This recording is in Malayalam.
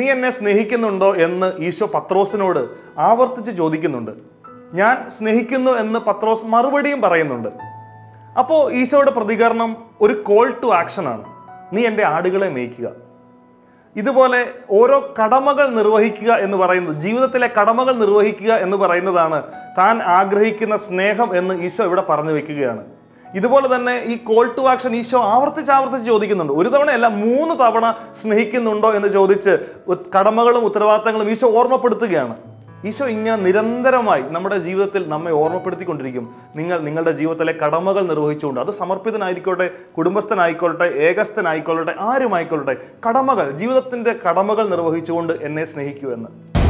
എന്നെ സ്നേഹിക്കുന്നുണ്ടോ എന്ന് ഈശോ പത്രോസിനോട് ആവർത്തിച്ച് ചോദിക്കുന്നുണ്ട് ഞാൻ സ്നേഹിക്കുന്നു എന്ന് പത്രോസ് മറുപടിയും പറയുന്നുണ്ട് അപ്പോൾ ഈശോയുടെ പ്രതികരണം ഒരു കോൾ ടു ആക്ഷൻ ആണ് നീ എൻ്റെ ആടുകളെ മേയ്ക്കുക ഇതുപോലെ ഓരോ കടമകൾ നിർവഹിക്കുക എന്ന് പറയുന്നത് ജീവിതത്തിലെ കടമകൾ നിർവഹിക്കുക എന്ന് പറയുന്നതാണ് താൻ ആഗ്രഹിക്കുന്ന സ്നേഹം എന്ന് ഈശോ ഇവിടെ പറഞ്ഞു വെക്കുകയാണ് ഇതുപോലെ തന്നെ ഈ കോൾ ടു ആക്ഷൻ ഈശോ ആവർത്തിച്ച് ആവർത്തിച്ച് ചോദിക്കുന്നുണ്ട് ഒരു തവണയല്ല മൂന്ന് തവണ സ്നേഹിക്കുന്നുണ്ടോ എന്ന് ചോദിച്ച് ഉത്- കടമകളും ഉത്തരവാദിത്തങ്ങളും ഈശോ ഓർമ്മപ്പെടുത്തുകയാണ് ഈശോ ഇങ്ങനെ നിരന്തരമായി നമ്മുടെ ജീവിതത്തിൽ നമ്മെ ഓർമ്മപ്പെടുത്തിക്കൊണ്ടിരിക്കും നിങ്ങൾ നിങ്ങളുടെ ജീവിതത്തിലെ കടമകൾ നിർവഹിച്ചുകൊണ്ട് അത് സമർപ്പിതനായിക്കോട്ടെ കുടുംബസ്ഥനായിക്കോട്ടെ ഏകസ്ഥനായിക്കൊള്ളട്ടെ ആരുമായിക്കൊള്ളട്ടെ കടമകൾ ജീവിതത്തിൻ്റെ കടമകൾ നിർവഹിച്ചുകൊണ്ട് എന്നെ സ്നേഹിക്കൂ എന്ന്